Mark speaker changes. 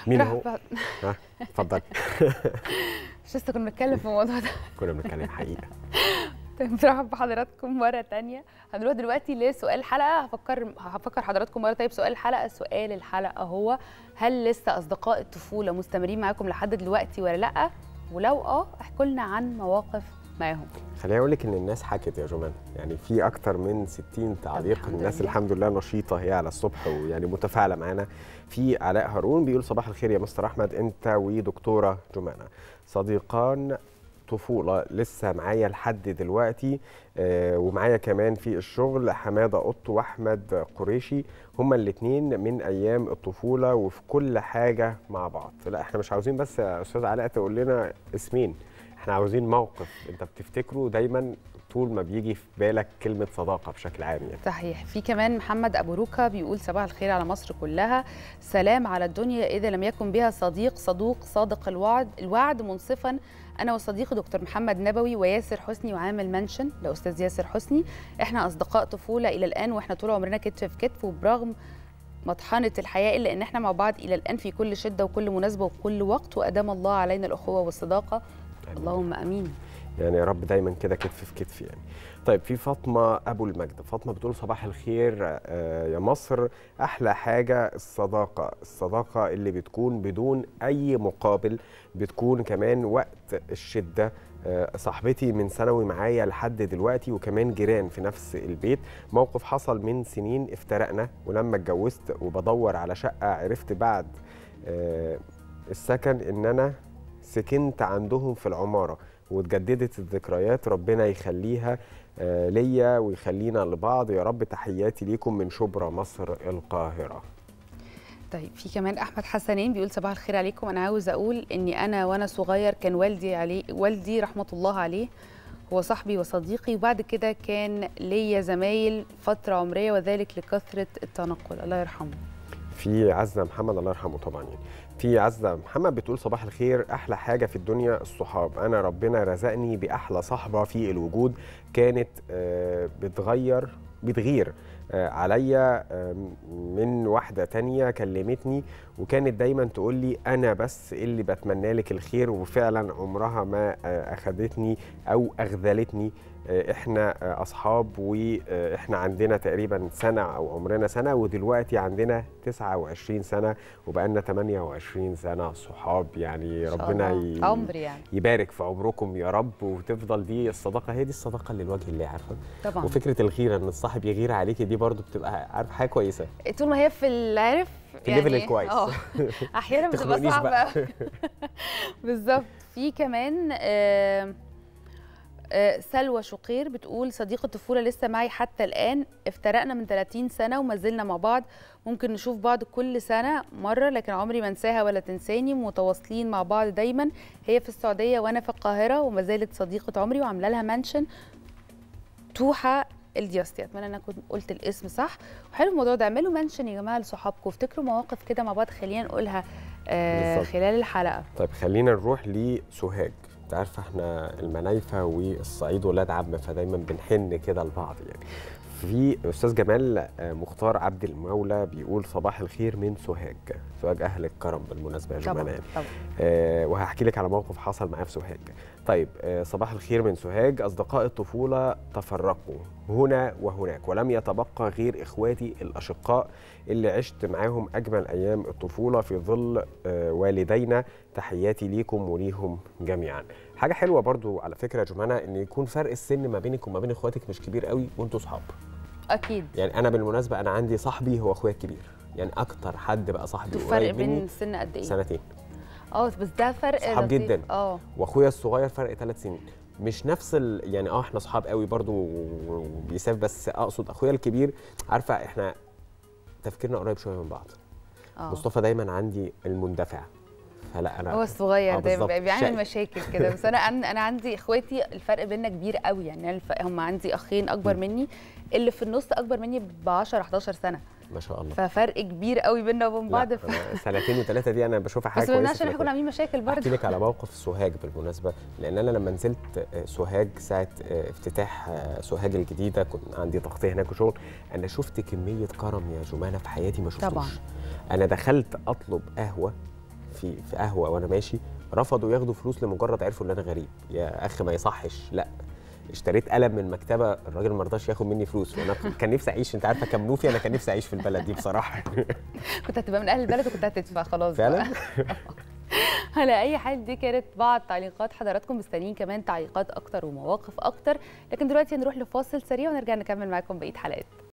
Speaker 1: مين هو
Speaker 2: مرحبا
Speaker 1: ها اتفضل
Speaker 2: مش لسه كنا بنتكلم في الموضوع ده
Speaker 1: كنا بنتكلم حقيقه
Speaker 2: طيب مرحبا بحضراتكم مرة تانية هنروح دلوقتي لسؤال الحلقة هفكر هفكر حضراتكم مرة طيب سؤال الحلقة سؤال الحلقة هو هل لسه أصدقاء الطفولة مستمرين معاكم لحد دلوقتي ولا لأ؟ ولو اه احكوا لنا عن مواقف معاهم
Speaker 1: خليني اقول لك ان الناس حكت يا جمان يعني في اكتر من 60 تعليق
Speaker 2: الحمد
Speaker 1: الناس
Speaker 2: لله.
Speaker 1: الحمد لله نشيطه هي على الصبح ويعني متفاعله معانا في علاء هارون بيقول صباح الخير يا مستر احمد انت ودكتوره جمانه صديقان طفوله لسه معايا لحد دلوقتي آه ومعايا كمان في الشغل حماده قط واحمد قريشي هما الاثنين من ايام الطفوله وفي كل حاجه مع بعض لا احنا مش عاوزين بس يا استاذ علاء تقول لنا اسمين احنا عاوزين موقف انت بتفتكره دايما طول ما بيجي في بالك كلمه صداقه بشكل عام يعني
Speaker 2: صحيح في كمان محمد ابو روكا بيقول صباح الخير على مصر كلها سلام على الدنيا اذا لم يكن بها صديق صدوق صادق الوعد الوعد منصفا انا وصديقي دكتور محمد نبوي وياسر حسني وعامل منشن لاستاذ ياسر حسني احنا اصدقاء طفوله الى الان واحنا طول عمرنا كتف في كتف وبرغم مطحنة الحياة إلا إن إحنا مع بعض إلى الآن في كل شدة وكل مناسبة وكل وقت وأدام الله علينا الأخوة والصداقة اللهم آمين
Speaker 1: يعني يا رب دايما كده كتف في كتف يعني طيب في فاطمه ابو المجد فاطمه بتقول صباح الخير آه، يا مصر احلى حاجه الصداقه الصداقه اللي بتكون بدون اي مقابل بتكون كمان وقت الشده آه، صاحبتي من ثانوي معايا لحد دلوقتي وكمان جيران في نفس البيت موقف حصل من سنين افترقنا ولما اتجوزت وبدور على شقه عرفت بعد آه، السكن ان انا سكنت عندهم في العماره واتجددت الذكريات ربنا يخليها آه، ليا ويخلينا لبعض يا رب تحياتي ليكم من شبرا مصر القاهره
Speaker 2: طيب في كمان احمد حسنين بيقول صباح الخير عليكم انا عاوز اقول اني انا وانا صغير كان والدي عليه والدي رحمه الله عليه هو صاحبي وصديقي وبعد كده كان ليا زمايل فتره عمريه وذلك لكثره التنقل الله يرحمه
Speaker 1: في عزة محمد الله يرحمه طبعا يعني في عزة محمد بتقول صباح الخير أحلى حاجة في الدنيا الصحاب أنا ربنا رزقني بأحلى صحبة في الوجود كانت آه، بتغير بتغير آه، عليا آه، من واحدة تانية كلمتني وكانت دايما تقول لي أنا بس اللي بتمنى لك الخير وفعلا عمرها ما آه، أخدتني أو أخذلتني آه، احنا آه، اصحاب واحنا عندنا تقريبا سنه او عمرنا سنه ودلوقتي عندنا 29 سنه وبقالنا 28 سنه صحاب يعني
Speaker 2: إن شاء
Speaker 1: ربنا
Speaker 2: الله.
Speaker 1: ي-
Speaker 2: عمر يعني
Speaker 1: يبارك في عمركم يا رب وتفضل دي الصداقه هي دي الصداقه اللي لوجه الله عارفه
Speaker 2: طبعا
Speaker 1: وفكره الغيره ان الصاحب يغير عليكي دي برضو بتبقى عارف حاجه كويسه
Speaker 2: طول ما هي في العارف
Speaker 1: في الليفل الكويس.
Speaker 2: اه احيانا بتبقى
Speaker 1: تخنقنيش
Speaker 2: صعبه
Speaker 1: بقى.
Speaker 2: أوي. بالظبط في كمان آه، آه، سلوى شقير بتقول صديقة الطفولة لسه معي حتى الآن افترقنا من 30 سنة وما زلنا مع بعض ممكن نشوف بعض كل سنة مرة لكن عمري ما انساها ولا تنساني متواصلين مع بعض دايما هي في السعودية وأنا في القاهرة وما زالت صديقة عمري وعاملة لها منشن توحة الدياستي اتمنى ان انا كنت قلت الاسم صح وحلو الموضوع ده اعملوا منشن يا جماعه لصحابكم وافتكروا مواقف كده مع بعض خلينا نقولها آه
Speaker 1: بالظبط.
Speaker 2: خلال الحلقه
Speaker 1: طيب خلينا نروح لسوهاج انت عارفه احنا المنايفه والصعيد ولاد عم فدايما بنحن كده لبعض يعني في استاذ جمال آه، مختار عبد المولى بيقول صباح الخير من سوهاج سوهاج اهل الكرم بالمناسبه يا
Speaker 2: طبعا
Speaker 1: جمال
Speaker 2: طبعا
Speaker 1: آه، وهحكي لك على موقف حصل معايا في سوهاج طيب آه، صباح الخير من سوهاج أصدقاء الطفولة تفرقوا هنا وهناك ولم يتبقى غير إخواتي الأشقاء اللي عشت معاهم أجمل أيام الطفولة في ظل آه، والدينا تحياتي ليكم وليهم جميعا حاجة حلوة برضو على فكرة يا جمانة إن يكون فرق السن ما بينك وما بين إخواتك مش كبير قوي وأنتوا صحاب
Speaker 2: اكيد
Speaker 1: يعني أنا بالمناسبة أنا عندي صاحبي هو أخويا الكبير يعني أكتر حد بقى صاحبي
Speaker 2: انتوا فرق
Speaker 1: قريب
Speaker 2: بين
Speaker 1: مني
Speaker 2: السن قد ايه
Speaker 1: سنتين
Speaker 2: اه بس ده فرق
Speaker 1: صحاب
Speaker 2: لطيف.
Speaker 1: جداً.
Speaker 2: اه
Speaker 1: واخويا الصغير فرق ثلاث سنين مش نفس ال... يعني اه احنا صحاب قوي برضو و- وبيساف بس اقصد اخويا الكبير عارفه احنا تفكيرنا قريب شويه من بعض
Speaker 2: اه
Speaker 1: مصطفى دايما عندي المندفع فلا انا
Speaker 2: هو الصغير
Speaker 1: آه،
Speaker 2: دايما
Speaker 1: بالظبط.
Speaker 2: بيعمل
Speaker 1: شقي.
Speaker 2: مشاكل كده بس انا انا أنا عندي اخواتي الفرق بيننا كبير قوي يعني الف... هم عندي اخين اكبر
Speaker 1: م.
Speaker 2: مني اللي في النص اكبر مني ب 10 11 سنه
Speaker 1: ما شاء الله
Speaker 2: ففرق كبير قوي بيننا وبين بعض
Speaker 1: لا،
Speaker 2: ف...
Speaker 1: أنا سنتين وثلاثه دي انا بشوفها حاجه
Speaker 2: بس ما
Speaker 1: كويسه
Speaker 2: عشان احنا كنا عاملين مشاكل
Speaker 1: احكي
Speaker 2: برضه
Speaker 1: لك على موقف سوهاج بالمناسبه لان انا لما نزلت آه، سوهاج ساعه آه، افتتاح آه، سوهاج الجديده كنت عندي تغطيه هناك وشغل انا شفت كميه كرم يا جمانه في حياتي ما شفتوش
Speaker 2: طبعاً.
Speaker 1: انا دخلت اطلب قهوه في في قهوه وانا ماشي رفضوا ياخدوا فلوس لمجرد عرفوا ان انا غريب يا اخ ما يصحش لا اشتريت قلم من مكتبه الراجل ما رضاش ياخد مني فلوس وانا كان نفسي اعيش انت عارفه كمنوفي انا كان نفسي اعيش في البلد دي بصراحه
Speaker 2: كنت هتبقى من اهل البلد وكنت هتدفع خلاص بقى.
Speaker 1: فعلا
Speaker 2: على اي حال دي كانت بعض تعليقات حضراتكم مستنيين كمان تعليقات اكتر ومواقف اكتر لكن دلوقتي هنروح لفاصل سريع ونرجع نكمل معاكم بقيه حلقات